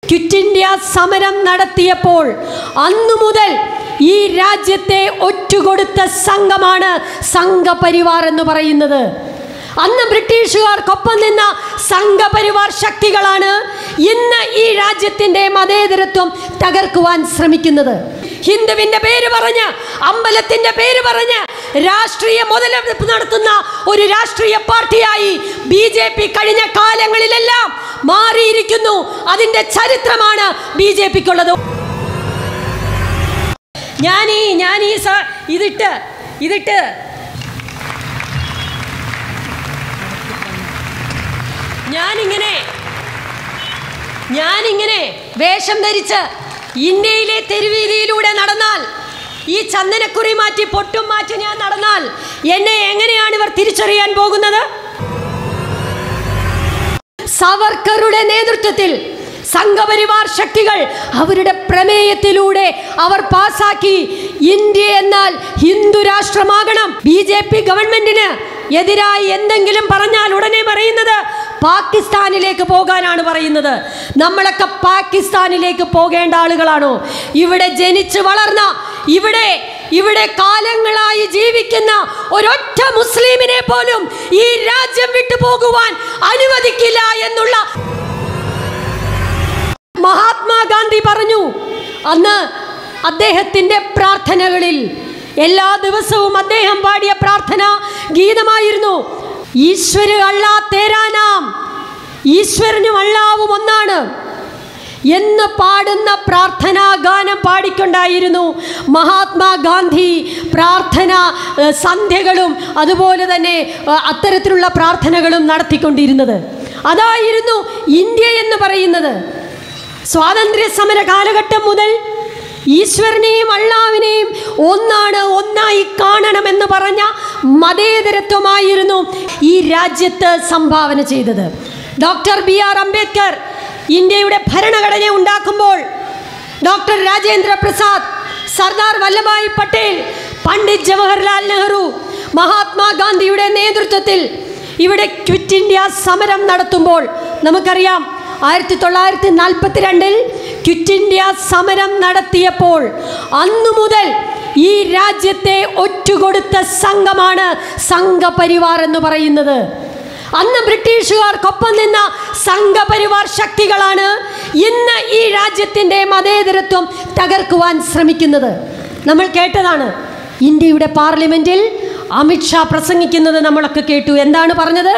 quit India സമരം നടത്തിയപ്പോൾ അന്നു മുതൽ ഈ രാജ്യത്തെ ഒറ്റുകൊടുത്ത സംഘമാണ് സംഘപരിവാർ എന്ന് പറയുന്നത് അന്ന് ബ്രിട്ടീഷുകാർക്കൊപ്പം നിന്ന സംഘപരിവാർ ശക്തികളാണ് ഇന്ന് ഈ രാജ്യത്തിൻ്റെ മതേതരത്വം തകർക്കുവാൻ ശ്രമിക്കുന്നത് ഹിന്ദുവിന്റെ പേര് പറഞ്ഞ് അമ്പലത്തിന്റെ പേര് പറഞ്ഞ് രാഷ്ട്രീയ മുതലെടുപ്പ് നടത്തുന്ന ഒരു രാഷ്ട്രീയ പാർട്ടിയായി ബി ജെ പി കഴിഞ്ഞ കാലങ്ങളിലെല്ലാം മാറിയിരിക്കുന്നു അതിന്റെ ചരിത്രമാണ് ബി ജെ പിക്കുള്ളത് ഞാൻ ഈ ഞാൻ ഈ സ- ഇതിട്ട് ഇതിട്ട് ഞാനിങ്ങനെ ഞാനിങ്ങനെ വേഷം ധരിച്ച് ഇന്ത്യയിലെ തെരുവീതിയിലൂടെ നടന്നാൽ ഈ ചന്ദനക്കുറി മാറ്റി പൊട്ടും മാറ്റി ഞാൻ നടന്നാൽ എന്നെ എങ്ങനെയാണ് ഇവർ തിരിച്ചറിയാൻ പോകുന്നത് സവർക്കറുടെ നേതൃത്വത്തിൽ സംഘപരിവാർ ശക്തികൾ അവരുടെ പ്രമേയത്തിലൂടെ അവർ പാസാക്കി ഇന്ത്യ എന്നാൽ ഹിന്ദു രാഷ്ട്രമാകണം ബി ജെ പി ഗവൺമെന്റിന് എതിരായി എന്തെങ്കിലും പറഞ്ഞാൽ ഉടനെ പറയുന്നത് പാകിസ്ഥാനിലേക്ക് പോകാനാണ് പറയുന്നത് നമ്മളൊക്കെ പാകിസ്ഥാനിലേക്ക് പോകേണ്ട ആളുകളാണോ ഇവിടെ ജനിച്ചു വളർന്ന ഇവിടെ ഇവിടെ കാലങ്ങളായി ജീവിക്കുന്ന ഒരൊറ്റ മുസ്ലിമിനെ പോലും ഈ രാജ്യം വിട്ടു പോകുവാൻ അനുവദിക്കില്ല എന്നുള്ള മഹാത്മാഗാന്ധി പറഞ്ഞു അന്ന് അദ്ദേഹത്തിൻ്റെ പ്രാർത്ഥനകളിൽ എല്ലാ ദിവസവും അദ്ദേഹം പാടിയ പ്രാർത്ഥന ഗീതമായിരുന്നു ഈശ്വര അള്ളാ തേരാനാം ഈശ്വരനും അള്ളാവും ഒന്നാണ് എന്ന് പാടുന്ന പ്രാർത്ഥനാ ഗാനം പാടിക്കൊണ്ടായിരുന്നു മഹാത്മാഗാന്ധി പ്രാർത്ഥന ഏഹ്, സന്ധ്യകളും അതുപോലെ തന്നെ ഏഹ്, അത്തരത്തിലുള്ള പ്രാർത്ഥനകളും നടത്തിക്കൊണ്ടിരുന്നത് അതായിരുന്നു ഇന്ത്യ എന്ന് പറയുന്നത് സ്വാതന്ത്ര്യ സമര കാലഘട്ടം മുതൽ ഈശ്വരനെയും അള്ളാവിനെയും ഒന്നാണ് ഒന്നായി കാണണമെന്ന് പറഞ്ഞ മതേതരത്വമായിരുന്നു ഈ രാജ്യത്ത് സംഭാവന ചെയ്തത് ഡോക്ടർ ബി ആർ അംബേദ്കർ ഇന്ത്യയുടെ ഭരണഘടന ഉണ്ടാക്കുമ്പോൾ ഡോക്ടർ രാജേന്ദ്ര പ്രസാദ് സർദാർ വല്ലഭായ് പട്ടേൽ പണ്ഡിറ്റ് ജവഹർലാൽ നെഹ്റു മഹാത്മാഗാന്ധിയുടെ നേതൃത്വത്തിൽ ഇവിടെ ക്വിറ്റ് ഇന്ത്യ സമരം നടത്തുമ്പോൾ നമുക്കറിയാം ആയിരത്തി തൊള്ളായിരത്തി നാൽപ്പത്തിരണ്ടിൽ ക്വിറ്റ് ഇന്ത്യ സമരം നടത്തിയപ്പോൾ അന്നു മുതൽ ഈ രാജ്യത്തെ ഒറ്റുകൊടുത്ത സംഘമാണ് സംഘപരിവാർ എന്ന് പറയുന്നത് അന്ന് ബ്രിട്ടീഷുകാർക്കൊപ്പം നിന്ന സംഘപരിവാർ ശക്തികളാണ് ഇന്ന് ഈ രാജ്യത്തിൻ്റെ മതേതരത്വം തകർക്കുവാൻ ശ്രമിക്കുന്നത് നമ്മൾ കേട്ടതാണ് ഇന്ത്യയുടെ പാർലമെന്റിൽ അമിത്ഷാ പ്രസംഗിക്കുന്നത് നമ്മളൊക്കെ കേട്ടു എന്താണ് പറഞ്ഞത്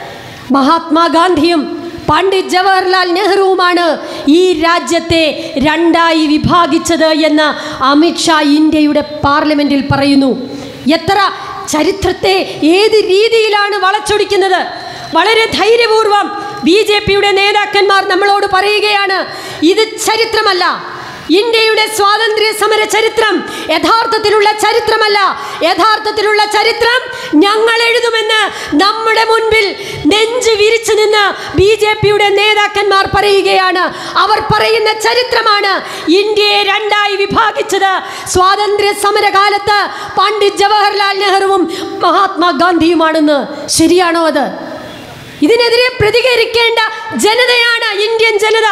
മഹാത്മാഗാന്ധിയും പണ്ഡിറ്റ് ജവഹർലാൽ നെഹ്റുവുമാണ് ഈ രാജ്യത്തെ രണ്ടായി വിഭാഗിച്ചത് എന്ന് അമിത്ഷാ ഇന്ത്യയുടെ പാർലമെന്റിൽ പറയുന്നു എത്ര ചരിത്രത്തെ ഏത് രീതിയിലാണ് വളച്ചൊടിക്കുന്നത് വളരെ ധൈര്യപൂർവം ബി ജെ പിയുടെ നേതാക്കന്മാർ നമ്മളോട് പറയുകയാണ് ഇത് ചരിത്രമല്ല ഇന്ത്യയുടെ സ്വാതന്ത്ര്യ സമര ചരിത്രം യഥാർത്ഥത്തിലുള്ള ചരിത്രമല്ല യഥാർത്ഥത്തിലുള്ള ചരിത്രം ഞങ്ങൾ എഴുതുമെന്ന് നമ്മുടെ മുൻപിൽ നെഞ്ച് വിരിച്ചു നിന്ന് ബി ജെ പിയുടെ നേതാക്കന്മാർ പറയുകയാണ് അവർ പറയുന്ന ചരിത്രമാണ് ഇന്ത്യയെ രണ്ടായി വിഭാഗിച്ചത് സ്വാതന്ത്ര്യ സമരകാലത്ത് പണ്ഡിറ്റ് ജവഹർലാൽ നെഹ്റുവും മഹാത്മാഗാന്ധിയുമാണെന്ന് ശരിയാണോ അത് ഇതിനെതിരെ പ്രതികരിക്കേണ്ട ജനതയാണ് ഇന്ത്യൻ ജനത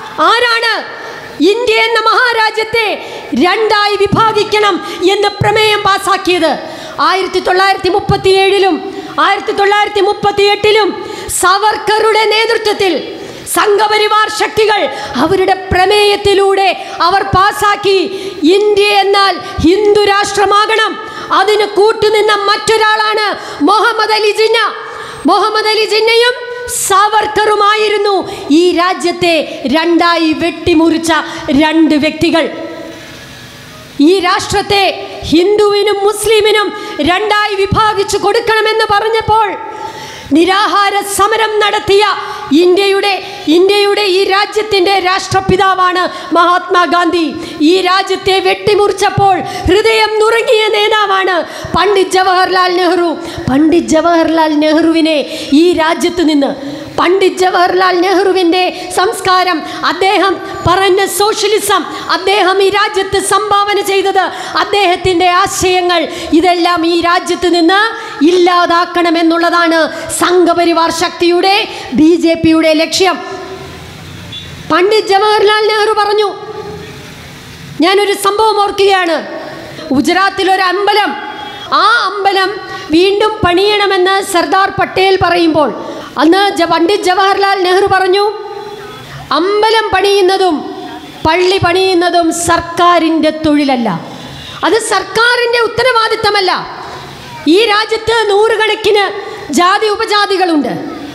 ആരാണ് ഇന്ത്യ എന്ന മഹാരാജ്യത്തെ രണ്ടായി വിഭാഗിക്കണം എന്ന് പ്രമേയം പാസാക്കിയത് ആയിരത്തി തൊള്ളായിരത്തി മുപ്പത്തി ഏഴിലും ആയിരത്തി തൊള്ളായിരത്തി മുപ്പത്തി എട്ടിലും സവർക്കറുടെ നേതൃത്വത്തിൽ സംഘപരിവാർ ശക്തികൾ അവരുടെ പ്രമേയത്തിലൂടെ അവർ പാസാക്കി ഇന്ത്യ എന്നാൽ ഹിന്ദു രാഷ്ട്രമാകണം അതിന് കൂട്ടുനിന്ന മറ്റൊരാളാണ് മുഹമ്മദ് അലി ജിന്ന മുഹമ്മദ് അലി ജിന്നയും സാവർക്കറുമായിരുന്നു ഈ രാജ്യത്തെ രണ്ടായി വെട്ടിമുറിച്ച രണ്ട് വ്യക്തികൾ ഈ രാഷ്ട്രത്തെ ഹിന്ദുവിനും മുസ്ലിമിനും രണ്ടായി വിഭാഗിച്ചു കൊടുക്കണമെന്ന് പറഞ്ഞപ്പോൾ നിരാഹാര സമരം നടത്തിയ ഇന്ത്യയുടെ ഇന്ത്യയുടെ ഈ രാജ്യത്തിൻ്റെ രാഷ്ട്രപിതാവാണ് മഹാത്മാഗാന്ധി ഈ രാജ്യത്തെ വെട്ടിമുറിച്ചപ്പോൾ ഹൃദയം നുറുങ്ങിയ നേതാവാണ് പണ്ഡിറ്റ് ജവഹർലാൽ നെഹ്റു പണ്ഡിറ്റ് ജവഹർലാൽ നെഹ്റുവിനെ ഈ രാജ്യത്ത് നിന്ന് പണ്ഡിറ്റ് ജവഹർലാൽ നെഹ്റുവിൻ്റെ സംസ്കാരം അദ്ദേഹം പറഞ്ഞ സോഷ്യലിസം അദ്ദേഹം ഈ രാജ്യത്ത് സംഭാവന ചെയ്തത് അദ്ദേഹത്തിൻ്റെ ആശയങ്ങൾ ഇതെല്ലാം ഈ രാജ്യത്ത് നിന്ന് ഇല്ലാതാക്കണമെന്നുള്ളതാണ് സംഘപരിവാർ ശക്തിയുടെ ബി ജെ പിയുടെ ലക്ഷ്യം പണ്ഡിറ്റ് ജവഹർലാൽ നെഹ്റു പറഞ്ഞു ഞാനൊരു സംഭവം ഓർക്കുകയാണ് ഗുജറാത്തിൽ ഒരു അമ്പലം ആ അമ്പലം വീണ്ടും പണിയണമെന്ന് സർദാർ പട്ടേൽ പറയുമ്പോൾ അന്ന് ജ- പണ്ഡിറ്റ് ജവഹർലാൽ നെഹ്റു പറഞ്ഞു അമ്പലം പണിയുന്നതും പള്ളി പണിയുന്നതും സർക്കാരിൻ്റെ തൊഴിലല്ല അത് സർക്കാരിൻ്റെ ഉത്തരവാദിത്തമല്ല ഈ രാജ്യത്ത് നൂറുകണക്കിന് ജാതി ഉപജാതികളുണ്ട്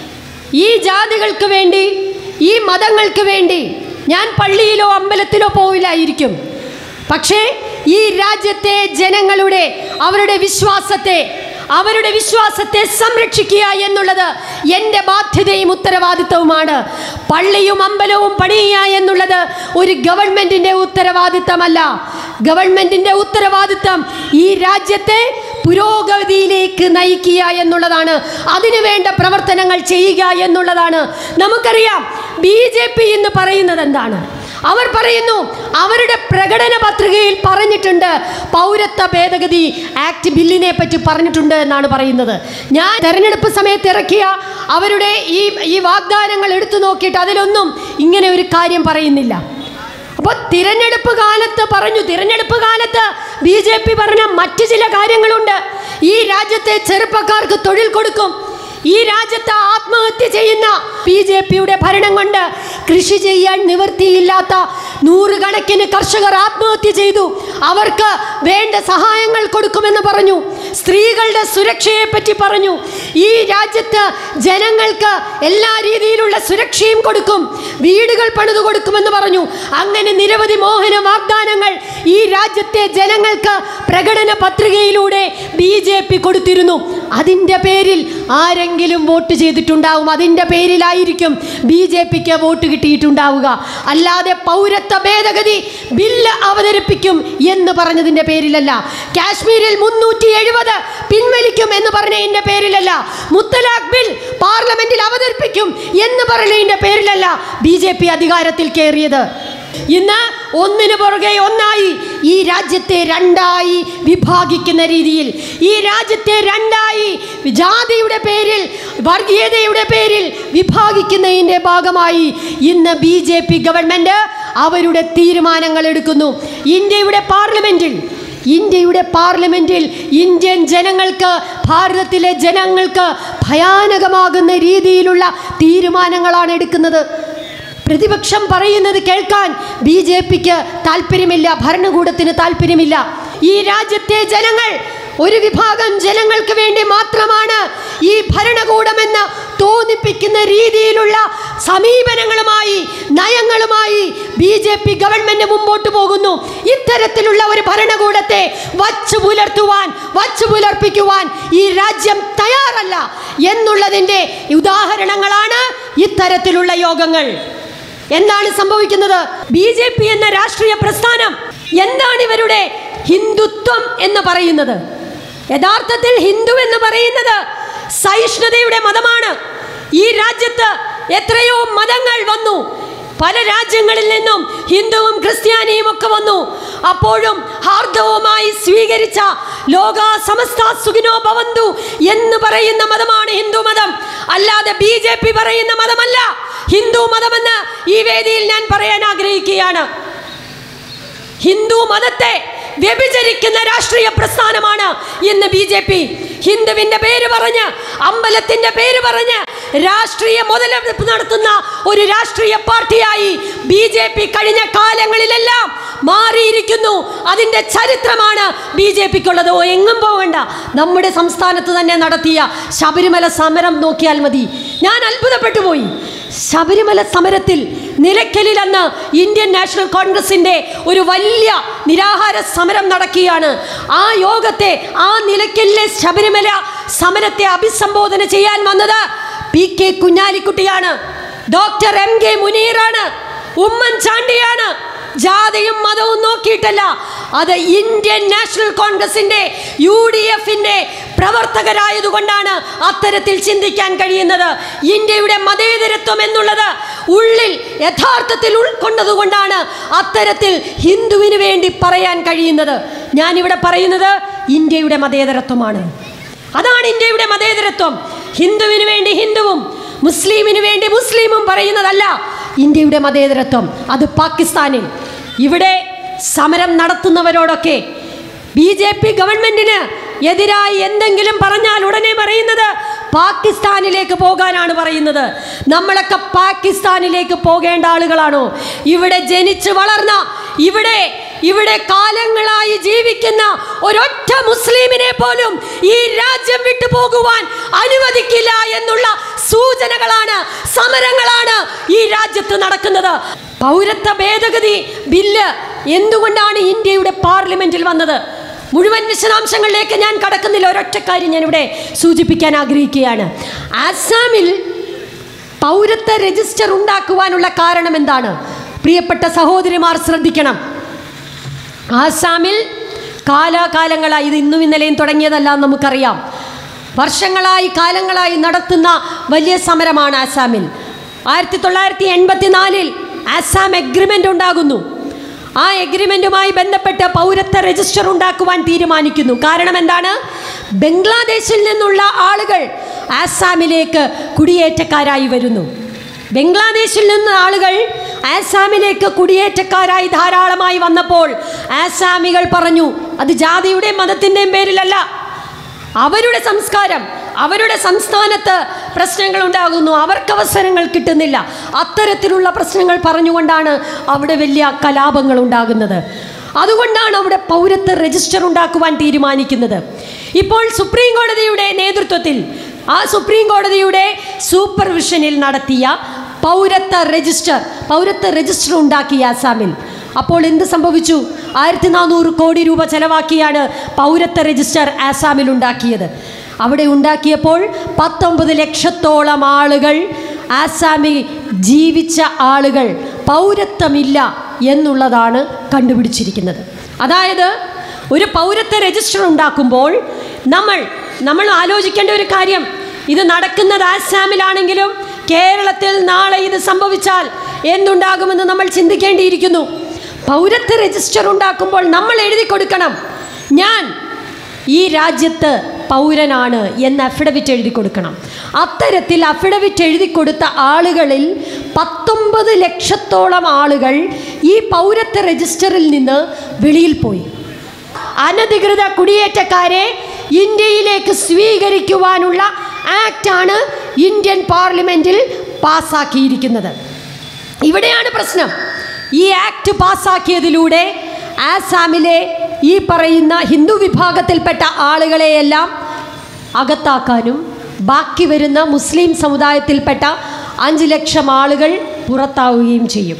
ഈ ജാതികൾക്ക് വേണ്ടി ഈ മതങ്ങൾക്ക് വേണ്ടി ഞാൻ പള്ളിയിലോ അമ്പലത്തിലോ പോവില്ലായിരിക്കും പക്ഷേ ഈ രാജ്യത്തെ ജനങ്ങളുടെ അവരുടെ വിശ്വാസത്തെ അവരുടെ വിശ്വാസത്തെ സംരക്ഷിക്കുക എന്നുള്ളത് എൻ്റെ ബാധ്യതയും ഉത്തരവാദിത്തവുമാണ് പള്ളിയും അമ്പലവും പണിയുക എന്നുള്ളത് ഒരു ഗവൺമെൻറ്റിൻ്റെ ഉത്തരവാദിത്തമല്ല ഗവൺമെൻറ്റിൻ്റെ ഉത്തരവാദിത്തം ഈ രാജ്യത്തെ പുരോഗതിയിലേക്ക് നയിക്കുക എന്നുള്ളതാണ് അതിനു വേണ്ട പ്രവർത്തനങ്ങൾ ചെയ്യുക എന്നുള്ളതാണ് നമുക്കറിയാം ബി ജെ പി എന്ന് പറയുന്നത് എന്താണ് അവർ പറയുന്നു അവരുടെ പ്രകടന പത്രികയിൽ പറഞ്ഞിട്ടുണ്ട് പൗരത്വ ഭേദഗതി ആക്ട് ബില്ലിനെ പറ്റി പറഞ്ഞിട്ടുണ്ട് എന്നാണ് പറയുന്നത് ഞാൻ തെരഞ്ഞെടുപ്പ് സമയത്ത് ഇറക്കിയ അവരുടെ ഈ ഈ വാഗ്ദാനങ്ങൾ എടുത്തു നോക്കിയിട്ട് അതിലൊന്നും ഇങ്ങനെ ഒരു കാര്യം പറയുന്നില്ല അപ്പോൾ തിരഞ്ഞെടുപ്പ് കാലത്ത് പറഞ്ഞു തിരഞ്ഞെടുപ്പ് കാലത്ത് ബി ജെ പി പറഞ്ഞ മറ്റു ചില കാര്യങ്ങളുണ്ട് ഈ രാജ്യത്തെ ചെറുപ്പക്കാർക്ക് തൊഴിൽ കൊടുക്കും ഈ രാജ്യത്ത് ആത്മഹത്യ ചെയ്യുന്ന ബി ജെ പിയുടെ ഭരണം കൊണ്ട് കൃഷി ചെയ്യാൻ നിവൃത്തിയില്ലാത്ത നൂറുകണക്കിന് കർഷകർ ആത്മഹത്യ ചെയ്തു അവർക്ക് വേണ്ട സഹായങ്ങൾ കൊടുക്കുമെന്ന് പറഞ്ഞു സ്ത്രീകളുടെ സുരക്ഷയെ പറ്റി പറഞ്ഞു ഈ രാജ്യത്ത് ജനങ്ങൾക്ക് എല്ലാ രീതിയിലുള്ള സുരക്ഷയും കൊടുക്കും വീടുകൾ പണിതു കൊടുക്കുമെന്ന് പറഞ്ഞു അങ്ങനെ നിരവധി മോഹന വാഗ്ദാനങ്ങൾ ഈ രാജ്യത്തെ ജനങ്ങൾക്ക് പ്രകടന പത്രികയിലൂടെ ബി ജെ പി കൊടുത്തിരുന്നു അതിൻ്റെ പേരിൽ ആരെങ്കിലും വോട്ട് ചെയ്തിട്ടുണ്ടാവും അതിൻ്റെ പേരിലായിരിക്കും ബി ജെ പിക്ക് വോട്ട് കിട്ടിയിട്ടുണ്ടാവുക അല്ലാതെ പൗരത്വ ഭേദഗതി ബില്ല് അവതരിപ്പിക്കും എന്ന് പറഞ്ഞതിൻ്റെ പേരിലല്ല കാശ്മീരിൽ മുന്നൂറ്റി എഴുപത് പിൻവലിക്കും എന്ന് പറഞ്ഞതിൻ്റെ പേരിലല്ല മുത്തലാഖ് ബിൽ പാർലമെന്റിൽ അവതരിപ്പിക്കും എന്ന് പറഞ്ഞതിൻ്റെ പേരിലല്ല ബി ജെ പി അധികാരത്തിൽ കയറിയത് ഇന്ന് ഒന്നിനു പുറകെ ഒന്നായി ഈ രാജ്യത്തെ രണ്ടായി വിഭാഗിക്കുന്ന രീതിയിൽ ഈ രാജ്യത്തെ രണ്ടായി ജാതിയുടെ പേരിൽ വർഗീയതയുടെ പേരിൽ വിഭാഗിക്കുന്നതിൻ്റെ ഭാഗമായി ഇന്ന് ബി ജെ പി ഗവൺമെൻറ് അവരുടെ തീരുമാനങ്ങൾ എടുക്കുന്നു ഇന്ത്യയുടെ പാർലമെൻറ്റിൽ ഇന്ത്യയുടെ പാർലമെൻറ്റിൽ ഇന്ത്യൻ ജനങ്ങൾക്ക് ഭാരതത്തിലെ ജനങ്ങൾക്ക് ഭയാനകമാകുന്ന രീതിയിലുള്ള തീരുമാനങ്ങളാണ് എടുക്കുന്നത് പ്രതിപക്ഷം പറയുന്നത് കേൾക്കാൻ ബി ജെ പിക്ക് താല്പര്യമില്ല ഭരണകൂടത്തിന് താല്പര്യമില്ല ഈ രാജ്യത്തെ ജനങ്ങൾ ഒരു വിഭാഗം ജനങ്ങൾക്ക് വേണ്ടി മാത്രമാണ് ഈ ഭരണകൂടമെന്ന് തോന്നിപ്പിക്കുന്ന രീതിയിലുള്ള സമീപനങ്ങളുമായി നയങ്ങളുമായി ബി ജെ പി ഗവൺമെന്റ് മുമ്പോട്ട് പോകുന്നു ഇത്തരത്തിലുള്ള ഒരു ഭരണകൂടത്തെ വച്ചു പുലർത്തുവാൻ വച്ചു പുലർപ്പിക്കുവാൻ ഈ രാജ്യം തയ്യാറല്ല എന്നുള്ളതിൻ്റെ ഉദാഹരണങ്ങളാണ് ഇത്തരത്തിലുള്ള യോഗങ്ങൾ എന്താണ് സംഭവിക്കുന്നത് ബി ജെ പി എന്ന രാഷ്ട്രീയ പ്രസ്ഥാനം എന്താണ് ഇവരുടെ ഹിന്ദുത്വം എന്ന് പറയുന്നത് യഥാർത്ഥത്തിൽ ഹിന്ദു എന്ന് പറയുന്നത് സഹിഷ്ണുതയുടെ മതമാണ് ഈ രാജ്യത്ത് എത്രയോ മതങ്ങൾ വന്നു പല രാജ്യങ്ങളിൽ നിന്നും ഹിന്ദുവും ക്രിസ്ത്യാനിയും ഒക്കെ വന്നു അപ്പോഴും ഹാർദവുമായി സ്വീകരിച്ച ലോക സമസ്ത സുഖിനോ ഭവന്തു എന്ന് പറയുന്ന മതമാണ് ഹിന്ദു മതം അല്ലാതെ ബി ജെ പി പറയുന്ന മതമല്ല ഹിന്ദു മതമെന്ന് ഈ വേദിയിൽ ഞാൻ പറയാൻ ആഗ്രഹിക്കുകയാണ് ഹിന്ദു മതത്തെ വ്യഭിചരിക്കുന്ന രാഷ്ട്രീയ പ്രസ്ഥാനമാണ് ഇന്ന് ബി ജെ പി ഹിന്ദുവിന്റെ പേര് പറഞ്ഞ് അമ്പലത്തിന്റെ പേര് പറഞ്ഞ് രാഷ്ട്രീയ മുതലെടുപ്പ് നടത്തുന്ന ഒരു രാഷ്ട്രീയ പാർട്ടിയായി ബി ജെ പി കഴിഞ്ഞ കാലങ്ങളിലെല്ലാം മാറിയിരിക്കുന്നു അതിൻ്റെ ചരിത്രമാണ് ബി ജെ പിക്കുള്ളത് ഓ എങ്ങും പോകണ്ട നമ്മുടെ സംസ്ഥാനത്ത് തന്നെ നടത്തിയ ശബരിമല സമരം നോക്കിയാൽ മതി ഞാൻ അത്ഭുതപ്പെട്ടു പോയി ശബരിമല സമരത്തിൽ നിലയ്ക്കലിൽ അന്ന് ഇന്ത്യൻ നാഷണൽ കോൺഗ്രസിൻ്റെ ഒരു വലിയ നിരാഹാര സമരം നടക്കുകയാണ് ആ യോഗത്തെ ആ നിലയ്ക്കലിലെ ശബരിമല സമരത്തെ അഭിസംബോധന ചെയ്യാൻ വന്നത് പി കെ കുഞ്ഞാലിക്കുട്ടിയാണ് ഡോക്ടർ എം കെ മുനീറാണ് ഉമ്മൻചാണ്ടിയാണ് ജാതിയും മതവും നോക്കിയിട്ടല്ല അത് ഇന്ത്യൻ നാഷണൽ കോൺഗ്രസിന്റെ യു ഡി എഫിന്റെ പ്രവർത്തകരായതുകൊണ്ടാണ് അത്തരത്തിൽ ചിന്തിക്കാൻ കഴിയുന്നത് ഇന്ത്യയുടെ മതേതരത്വം എന്നുള്ളത് ഉള്ളിൽ യഥാർത്ഥത്തിൽ ഉൾക്കൊണ്ടതുകൊണ്ടാണ് അത്തരത്തിൽ ഹിന്ദുവിന് വേണ്ടി പറയാൻ കഴിയുന്നത് ഞാനിവിടെ പറയുന്നത് ഇന്ത്യയുടെ മതേതരത്വമാണ് അതാണ് ഇന്ത്യയുടെ മതേതരത്വം ഹിന്ദുവിന് വേണ്ടി ഹിന്ദുവും മുസ്ലിമിന് വേണ്ടി മുസ്ലിമും പറയുന്നതല്ല ഇന്ത്യയുടെ മതേതരത്വം അത് പാകിസ്ഥാനിൽ ഇവിടെ സമരം നടത്തുന്നവരോടൊക്കെ ബി ജെ പി ഗവൺമെന്റിന് എതിരായി എന്തെങ്കിലും പറഞ്ഞാൽ ഉടനെ പറയുന്നത് പാകിസ്ഥാനിലേക്ക് പോകാനാണ് പറയുന്നത് നമ്മളൊക്കെ പാകിസ്ഥാനിലേക്ക് പോകേണ്ട ആളുകളാണോ ഇവിടെ ജനിച്ച് വളർന്ന ഇവിടെ ഇവിടെ കാലങ്ങളായി ജീവിക്കുന്ന ഒരൊറ്റ മുസ്ലിമിനെ പോലും ഈ രാജ്യം വിട്ടു പോകുവാൻ അനുവദിക്കില്ല എന്നുള്ള സൂചനകളാണ് സമരങ്ങളാണ് ഈ രാജ്യത്ത് നടക്കുന്നത് പൗരത്വ ഭേദഗതി ബില്ല് എന്തുകൊണ്ടാണ് ഇന്ത്യയുടെ പാർലമെന്റിൽ വന്നത് മുഴുവൻ വിശദാംശങ്ങളിലേക്ക് ഞാൻ കടക്കുന്നില്ല ഒരൊറ്റ കാര്യം ഞാനിവിടെ സൂചിപ്പിക്കാൻ ആഗ്രഹിക്കുകയാണ് ആസാമിൽ പൗരത്വ രജിസ്റ്റർ ഉണ്ടാക്കുവാനുള്ള കാരണം എന്താണ് പ്രിയപ്പെട്ട സഹോദരിമാർ ശ്രദ്ധിക്കണം ആസാമിൽ കാലാകാലങ്ങളായി ഇത് ഇന്നും ഇന്നലെയും തുടങ്ങിയതല്ല എന്ന് നമുക്കറിയാം വർഷങ്ങളായി കാലങ്ങളായി നടത്തുന്ന വലിയ സമരമാണ് ആസാമിൽ ആയിരത്തി തൊള്ളായിരത്തി എൺപത്തിനാലിൽ ആസാം എഗ്രിമെൻ്റ് ഉണ്ടാകുന്നു ആ എഗ്രിമെൻറ്റുമായി ബന്ധപ്പെട്ട് പൗരത്വ രജിസ്റ്റർ ഉണ്ടാക്കുവാൻ തീരുമാനിക്കുന്നു കാരണം എന്താണ് ബംഗ്ലാദേശിൽ നിന്നുള്ള ആളുകൾ ആസാമിലേക്ക് കുടിയേറ്റക്കാരായി വരുന്നു ബംഗ്ലാദേശിൽ നിന്ന് ആളുകൾ ആസാമിലേക്ക് കുടിയേറ്റക്കാരായി ധാരാളമായി വന്നപ്പോൾ ആസാമികൾ പറഞ്ഞു അത് ജാതിയുടെയും മതത്തിൻ്റെയും പേരിലല്ല അവരുടെ സംസ്കാരം അവരുടെ സംസ്ഥാനത്ത് പ്രശ്നങ്ങൾ ഉണ്ടാകുന്നു അവർക്ക് അവസരങ്ങൾ കിട്ടുന്നില്ല അത്തരത്തിലുള്ള പ്രശ്നങ്ങൾ പറഞ്ഞുകൊണ്ടാണ് അവിടെ വലിയ കലാപങ്ങൾ ഉണ്ടാകുന്നത് അതുകൊണ്ടാണ് അവിടെ പൗരത്വ രജിസ്റ്റർ ഉണ്ടാക്കുവാൻ തീരുമാനിക്കുന്നത് ഇപ്പോൾ സുപ്രീം കോടതിയുടെ നേതൃത്വത്തിൽ ആ സുപ്രീം കോടതിയുടെ സൂപ്പർവിഷനിൽ നടത്തിയ പൗരത്വ രജിസ്റ്റർ പൗരത്വ രജിസ്റ്റർ ഉണ്ടാക്കി ആസാമിൽ അപ്പോൾ എന്ത് സംഭവിച്ചു ആയിരത്തി നാനൂറ് കോടി രൂപ ചെലവാക്കിയാണ് പൗരത്വ രജിസ്റ്റർ ആസാമിൽ ഉണ്ടാക്കിയത് അവിടെ ഉണ്ടാക്കിയപ്പോൾ പത്തൊമ്പത് ലക്ഷത്തോളം ആളുകൾ ആസാമിൽ ജീവിച്ച ആളുകൾ പൗരത്വമില്ല എന്നുള്ളതാണ് കണ്ടുപിടിച്ചിരിക്കുന്നത് അതായത് ഒരു പൗരത്വ രജിസ്റ്റർ ഉണ്ടാക്കുമ്പോൾ നമ്മൾ നമ്മൾ ആലോചിക്കേണ്ട ഒരു കാര്യം ഇത് നടക്കുന്നത് ആസാമിലാണെങ്കിലും കേരളത്തിൽ നാളെ ഇത് സംഭവിച്ചാൽ എന്തുണ്ടാകുമെന്ന് നമ്മൾ ചിന്തിക്കേണ്ടിയിരിക്കുന്നു പൗരത്വ രജിസ്റ്റർ ഉണ്ടാക്കുമ്പോൾ നമ്മൾ എഴുതി കൊടുക്കണം ഞാൻ ഈ രാജ്യത്ത് പൗരനാണ് എന്ന് അഫിഡവിറ്റ് എഴുതി കൊടുക്കണം അത്തരത്തിൽ അഫിഡവിറ്റ് എഴുതി കൊടുത്ത ആളുകളിൽ പത്തൊമ്പത് ലക്ഷത്തോളം ആളുകൾ ഈ പൗരത്വ രജിസ്റ്ററിൽ നിന്ന് വെളിയിൽ പോയി അനധികൃത കുടിയേറ്റക്കാരെ ഇന്ത്യയിലേക്ക് സ്വീകരിക്കുവാനുള്ള ആക്റ്റാണ് ഇന്ത്യൻ പാർലമെൻറ്റിൽ പാസ്സാക്കിയിരിക്കുന്നത് ഇവിടെയാണ് പ്രശ്നം ഈ ആക്ട് പാസ്സാക്കിയതിലൂടെ ആസാമിലെ ഈ പറയുന്ന ഹിന്ദു വിഭാഗത്തിൽപ്പെട്ട ആളുകളെയെല്ലാം അകത്താക്കാനും ബാക്കി വരുന്ന മുസ്ലിം സമുദായത്തിൽപ്പെട്ട അഞ്ച് ലക്ഷം ആളുകൾ പുറത്താവുകയും ചെയ്യും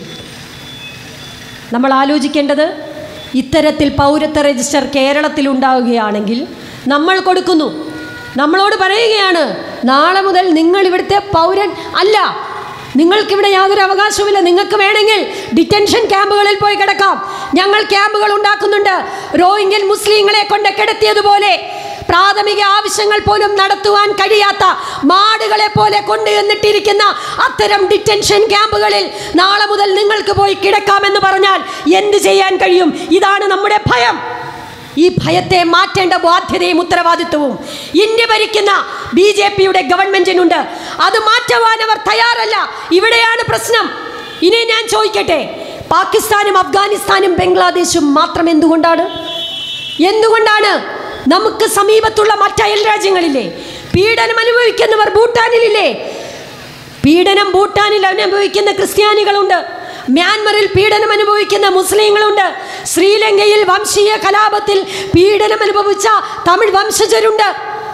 നമ്മൾ ആലോചിക്കേണ്ടത് ഇത്തരത്തിൽ പൗരത്വ രജിസ്റ്റർ കേരളത്തിൽ ഉണ്ടാവുകയാണെങ്കിൽ നമ്മൾ കൊടുക്കുന്നു നമ്മളോട് പറയുകയാണ് നാളെ മുതൽ നിങ്ങൾ ഇവിടുത്തെ പൗരൻ അല്ല നിങ്ങൾക്കിവിടെ യാതൊരു അവകാശവുമില്ല നിങ്ങൾക്ക് വേണമെങ്കിൽ ഡിറ്റൻഷൻ ക്യാമ്പുകളിൽ പോയി കിടക്കാം ഞങ്ങൾ ക്യാമ്പുകൾ ഉണ്ടാക്കുന്നുണ്ട് റോഹിംഗ്യൻ മുസ്ലിങ്ങളെ കൊണ്ട് കിടത്തിയതുപോലെ പ്രാഥമിക ആവശ്യങ്ങൾ പോലും നടത്തുവാൻ കഴിയാത്ത മാടുകളെ പോലെ കൊണ്ടുവന്നിട്ടിരിക്കുന്ന അത്തരം ഡിറ്റൻഷൻ ക്യാമ്പുകളിൽ നാളെ മുതൽ നിങ്ങൾക്ക് പോയി കിടക്കാമെന്ന് പറഞ്ഞാൽ എന്ത് ചെയ്യാൻ കഴിയും ഇതാണ് നമ്മുടെ ഭയം ഈ ഭയത്തെ മാറ്റേണ്ട ബാധ്യതയും ഉത്തരവാദിത്വവും ഇന്ത്യ ഭരിക്കുന്ന ബി ജെ പിയുടെ ഗവൺമെന്റിനുണ്ട് അത് മാറ്റുവാൻ അവർ തയ്യാറല്ല ഇവിടെയാണ് പ്രശ്നം ഇനി ഞാൻ ചോദിക്കട്ടെ പാകിസ്ഥാനും അഫ്ഗാനിസ്ഥാനും ബംഗ്ലാദേശും മാത്രം എന്തുകൊണ്ടാണ് എന്തുകൊണ്ടാണ് നമുക്ക് സമീപത്തുള്ള മറ്റയൽ രാജ്യങ്ങളില്ലേ പീഡനം അനുഭവിക്കുന്നവർ ഭൂട്ടാനിലില്ലേ പീഡനം ഭൂട്ടാനിൽ അനുഭവിക്കുന്ന ക്രിസ്ത്യാനികളുണ്ട് മ്യാൻമറിൽ പീഡനം അനുഭവിക്കുന്ന മുസ്ലിങ്ങളുണ്ട് ശ്രീലങ്കയിൽ വംശീയ കലാപത്തിൽ പീഡനം അനുഭവിച്ച തമിഴ് വംശജരുണ്ട്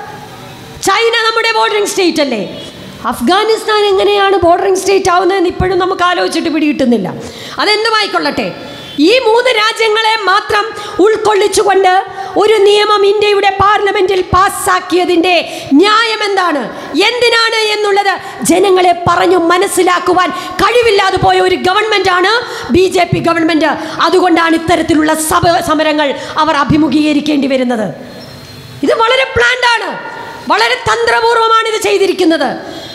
ചൈന നമ്മുടെ ബോർഡറിംഗ് സ്റ്റേറ്റ് അല്ലേ അഫ്ഗാനിസ്ഥാൻ എങ്ങനെയാണ് ബോർഡറിംഗ് സ്റ്റേറ്റ് ആവുന്നതെന്ന് ഇപ്പോഴും നമുക്ക് ആലോചിച്ചിട്ട് പിടികിട്ടുന്നില്ല അതെന്തുമായിക്കൊള്ളട്ടെ ഈ മൂന്ന് രാജ്യങ്ങളെ മാത്രം ഉൾക്കൊള്ളിച്ചുകൊണ്ട് ഒരു നിയമം ഇന്ത്യയുടെ പാർലമെന്റിൽ പാസ്സാക്കിയതിൻ്റെ ന്യായം എന്താണ് എന്തിനാണ് എന്നുള്ളത് ജനങ്ങളെ പറഞ്ഞു മനസ്സിലാക്കുവാൻ കഴിവില്ലാതെ പോയ ഒരു ഗവൺമെൻറ്റാണ് ബി ജെ പി ഗവൺമെൻറ് അതുകൊണ്ടാണ് ഇത്തരത്തിലുള്ള സഭ സമരങ്ങൾ അവർ അഭിമുഖീകരിക്കേണ്ടി വരുന്നത് ഇത് വളരെ പ്ലാൻഡ് ആണ് വളരെ തന്ത്രപൂർവമാണ് ഇത് ചെയ്തിരിക്കുന്നത്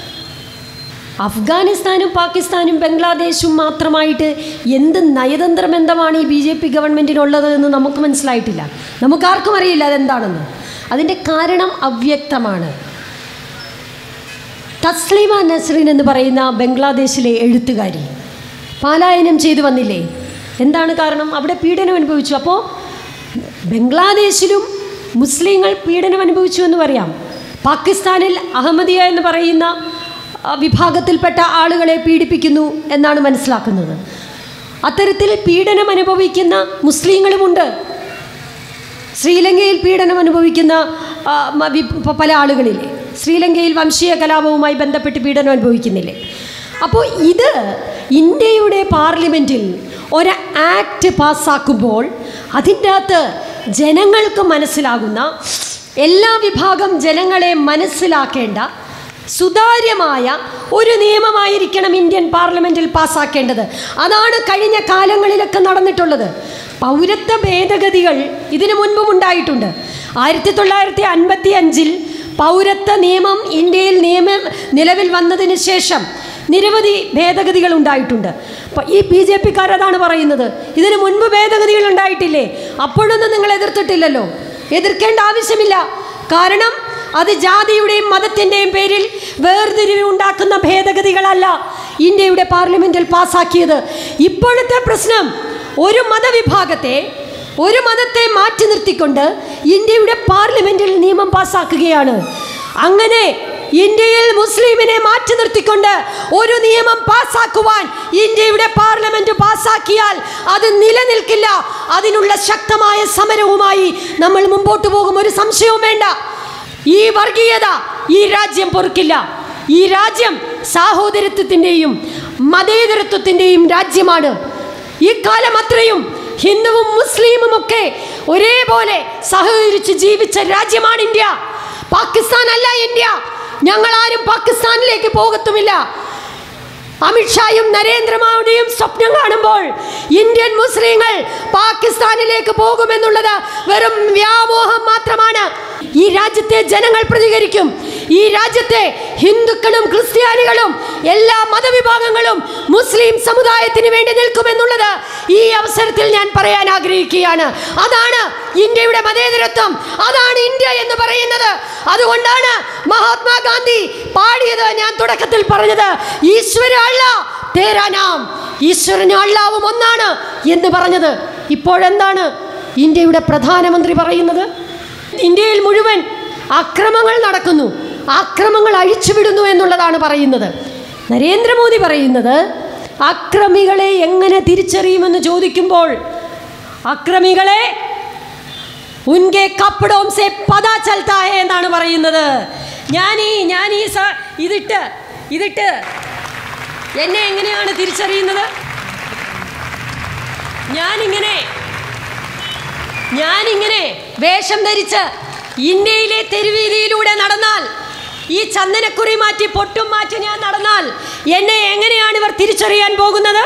അഫ്ഗാനിസ്ഥാനും പാകിസ്ഥാനും ബംഗ്ലാദേശും മാത്രമായിട്ട് എന്ത് നയതന്ത്ര ബന്ധമാണ് ഈ ബി ജെ പി ഗവൺമെൻറ്റിനുള്ളത് എന്ന് നമുക്ക് മനസ്സിലായിട്ടില്ല നമുക്കാർക്കും അറിയില്ല അതെന്താണെന്ന് അതിൻ്റെ കാരണം അവ്യക്തമാണ് തസ്ലീമ നസ്രീൻ എന്ന് പറയുന്ന ബംഗ്ലാദേശിലെ എഴുത്തുകാരി പലായനം ചെയ്തു വന്നില്ലേ എന്താണ് കാരണം അവിടെ പീഡനം അനുഭവിച്ചു അപ്പോൾ ബംഗ്ലാദേശിലും മുസ്ലിങ്ങൾ പീഡനം അനുഭവിച്ചു എന്ന് പറയാം പാകിസ്ഥാനിൽ അഹമ്മദിയ എന്ന് പറയുന്ന ആ, വിഭാഗത്തിൽപ്പെട്ട ആളുകളെ പീഡിപ്പിക്കുന്നു എന്നാണ് മനസ്സിലാക്കുന്നത് അത്തരത്തിൽ പീഡനം അനുഭവിക്കുന്ന മുസ്ലിങ്ങളുമുണ്ട് ശ്രീലങ്കയിൽ പീഡനം അനുഭവിക്കുന്ന ആ, മ- വി- പ- പല ആളുകളില്ലേ ശ്രീലങ്കയിൽ വംശീയ കലാപവുമായി ബന്ധപ്പെട്ട് പീഡനം അനുഭവിക്കുന്നില്ലേ അപ്പോൾ ഇത് ഇന്ത്യയുടെ പാർലമെൻറ്റിൽ ഒരു ആക്ട് പാസ്സാക്കുമ്പോൾ അതിൻ്റെ അകത്ത് ജനങ്ങൾക്ക് മനസ്സിലാകുന്ന എല്ലാ വിഭാഗം ജനങ്ങളെ മനസ്സിലാക്കേണ്ട സുതാര്യമായ ഒരു നിയമമായിരിക്കണം ഇന്ത്യൻ പാർലമെൻറ്റിൽ പാസ്സാക്കേണ്ടത് അതാണ് കഴിഞ്ഞ കാലങ്ങളിലൊക്കെ നടന്നിട്ടുള്ളത് പൗരത്വ ഭേദഗതികൾ ഇതിനു മുൻപും ഉണ്ടായിട്ടുണ്ട് ആയിരത്തി തൊള്ളായിരത്തി അൻപത്തി അഞ്ചിൽ പൗരത്വ നിയമം ഇന്ത്യയിൽ നിയമം നിലവിൽ വന്നതിന് ശേഷം നിരവധി ഭേദഗതികൾ ഉണ്ടായിട്ടുണ്ട് അപ്പം ഈ ബി ജെ പിക്കാർ അതാണ് പറയുന്നത് ഇതിനു മുൻപ് ഭേദഗതികൾ ഉണ്ടായിട്ടില്ലേ അപ്പോഴൊന്നും നിങ്ങൾ എതിർത്തിട്ടില്ലല്ലോ എതിർക്കേണ്ട ആവശ്യമില്ല കാരണം അത് ജാതിയുടെയും മതത്തിൻ്റെയും പേരിൽ വേർതിരിവ് ഉണ്ടാക്കുന്ന ഭേദഗതികളല്ല ഇന്ത്യയുടെ പാർലമെൻറ്റിൽ പാസ്സാക്കിയത് ഇപ്പോഴത്തെ പ്രശ്നം ഒരു മതവിഭാഗത്തെ ഒരു മതത്തെ മാറ്റി നിർത്തിക്കൊണ്ട് ഇന്ത്യയുടെ പാർലമെൻറ്റിൽ നിയമം പാസ്സാക്കുകയാണ് അങ്ങനെ ഇന്ത്യയിൽ മുസ്ലിമിനെ മാറ്റി നിർത്തിക്കൊണ്ട് ഒരു നിയമം പാസ്സാക്കുവാൻ ഇന്ത്യയുടെ പാർലമെന്റ് പാസ്സാക്കിയാൽ അത് നിലനിൽക്കില്ല അതിനുള്ള ശക്തമായ സമരവുമായി നമ്മൾ മുമ്പോട്ട് പോകും ഒരു സംശയവും വേണ്ട ഈ വർഗീയത ഈ രാജ്യം പൊറുക്കില്ല ഈ രാജ്യം സാഹോദര്യത്വത്തിൻ്റെയും മതേതരത്വത്തിൻ്റെയും രാജ്യമാണ് ഈ കാലം അത്രയും ഹിന്ദുവും മുസ്ലിമും ഒക്കെ ഒരേപോലെ സഹകരിച്ച് ജീവിച്ച രാജ്യമാണ് ഇന്ത്യ പാകിസ്ഥാൻ അല്ല ഇന്ത്യ ഞങ്ങൾ ആരും പാകിസ്ഥാനിലേക്ക് പോകത്തുമില്ല അമിത്ഷായും നരേന്ദ്രമോദിയും സ്വപ്നം കാണുമ്പോൾ ഇന്ത്യൻ മുസ്ലിങ്ങൾ പാകിസ്ഥാനിലേക്ക് പോകുമെന്നുള്ളത് വെറും വ്യാമോഹം മാത്രമാണ് ഈ രാജ്യത്തെ ജനങ്ങൾ പ്രതികരിക്കും ഈ രാജ്യത്തെ ഹിന്ദുക്കളും ക്രിസ്ത്യാനികളും എല്ലാ മതവിഭാഗങ്ങളും മുസ്ലിം സമുദായത്തിന് വേണ്ടി നിൽക്കുമെന്നുള്ളത് ഈ അവസരത്തിൽ ഞാൻ പറയാൻ ആഗ്രഹിക്കുകയാണ് അതാണ് ഇന്ത്യയുടെ മതേതരത്വം അതാണ് ഇന്ത്യ എന്ന് പറയുന്നത് അതുകൊണ്ടാണ് മഹാത്മാഗാന്ധി പാടിയത് ഞാൻ തുടക്കത്തിൽ പറഞ്ഞത് ഈശ്വര അല്ല തേരാ നാം ഈശ്വരനും അള്ളാവും ഒന്നാണ് എന്ന് പറഞ്ഞത് ഇപ്പോഴെന്താണ് ഇന്ത്യയുടെ പ്രധാനമന്ത്രി പറയുന്നത് ഇന്ത്യയിൽ മുഴുവൻ അക്രമങ്ങൾ നടക്കുന്നു അക്രമങ്ങൾ അഴിച്ചുവിടുന്നു എന്നുള്ളതാണ് പറയുന്നത് നരേന്ദ്രമോദി പറയുന്നത് അക്രമികളെ എങ്ങനെ തിരിച്ചറിയുമെന്ന് ചോദിക്കുമ്പോൾ അക്രമികളെ ഉൻകെ കപ്പടോം സെ പതാ ചൽത്താ ഹേ എന്നാണ് പറയുന്നത് ഞാൻ ഈ ഞാൻ ഈ സ ഇതിട്ട് ഇതിട്ട് എന്നെ എങ്ങനെയാണ് തിരിച്ചറിയുന്നത് ഞാനിങ്ങനെ ഞാനിങ്ങനെ വേഷം ധരിച്ച് ഇന്ത്യയിലെ തെരുവീതിയിലൂടെ നടന്നാൽ ഈ ചന്ദനക്കുറി മാറ്റി പൊട്ടും മാറ്റി ഞാൻ നടന്നാൽ എന്നെ എങ്ങനെയാണ് ഇവർ തിരിച്ചറിയാൻ പോകുന്നത്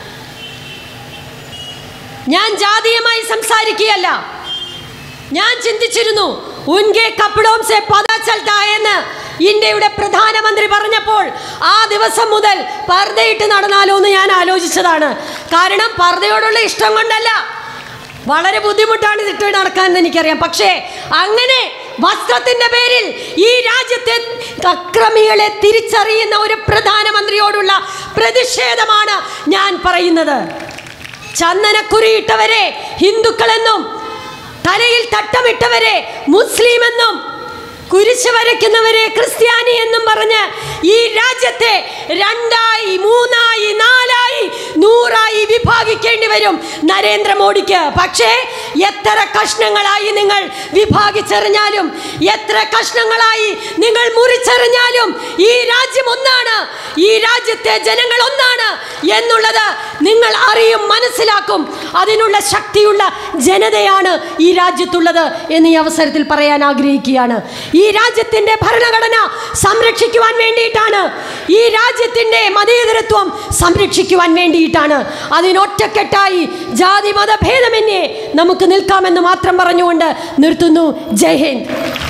ഞാൻ ജാതീയമായി സംസാരിക്കുകയല്ല ഞാൻ ചിന്തിച്ചിരുന്നു ഉൻകെ കപ്പടോം സെ പതാ ചൽത്താ എന്ന് ഇന്ത്യയുടെ പ്രധാനമന്ത്രി പറഞ്ഞപ്പോൾ ആ ദിവസം മുതൽ പർദ്ദയിട്ട് നടന്നാലോ എന്ന് ഞാൻ ആലോചിച്ചതാണ് കാരണം പർദ്ദയോടുള്ള ഇഷ്ടം കൊണ്ടല്ല വളരെ ബുദ്ധിമുട്ടാണ് ഇതിട്ട് നടക്കാൻ എന്ന് എനിക്കറിയാം പക്ഷേ അങ്ങനെ വസ്ത്രത്തിന്റെ പേരിൽ ഈ രാജ്യത്തെ അക്രമികളെ തിരിച്ചറിയുന്ന ഒരു പ്രധാനമന്ത്രിയോടുള്ള പ്രതിഷേധമാണ് ഞാൻ പറയുന്നത് ചന്ദനക്കുറിയിട്ടവരെ ഹിന്ദുക്കളെന്നും തലയിൽ തട്ടമിട്ടവരെ മുസ്ലിം എന്നും കുരിശ് വരയ്ക്കുന്നവരെ ക്രിസ്ത്യാനി എന്നും പറഞ്ഞ് ഈ രാജ്യത്തെ രണ്ടായി മൂന്നായി നാലായി നൂറായി വിഭാഗിക്കേണ്ടി വരും നരേന്ദ്രമോദിക്ക് പക്ഷേ എത്ര കഷ്ണങ്ങളായി നിങ്ങൾ വിഭാഗിച്ചെറിഞ്ഞാലും എത്ര കഷ്ണങ്ങളായി നിങ്ങൾ മുറിച്ചെറിഞ്ഞാലും ഈ രാജ്യം ഒന്നാണ് ഈ രാജ്യത്തെ ജനങ്ങൾ ഒന്നാണ് എന്നുള്ളത് നിങ്ങൾ അറിയും മനസ്സിലാക്കും അതിനുള്ള ശക്തിയുള്ള ജനതയാണ് ഈ രാജ്യത്തുള്ളത് എന്ന് ഈ അവസരത്തിൽ പറയാൻ ആഗ്രഹിക്കുകയാണ് ഈ രാജ്യത്തിൻ്റെ ഭരണഘടന സംരക്ഷിക്കുവാൻ വേണ്ടിയിട്ടാണ് ഈ രാജ്യത്തിൻ്റെ മതേതരത്വം സംരക്ഷിക്കുവാൻ വേണ്ടിയിട്ടാണ് അതിനൊറ്റക്കെട്ടായി ജാതി മതഭേദമന്യേ നമുക്ക് നിൽക്കാമെന്ന് മാത്രം പറഞ്ഞുകൊണ്ട് നിർത്തുന്നു ജയ് ഹിന്ദ്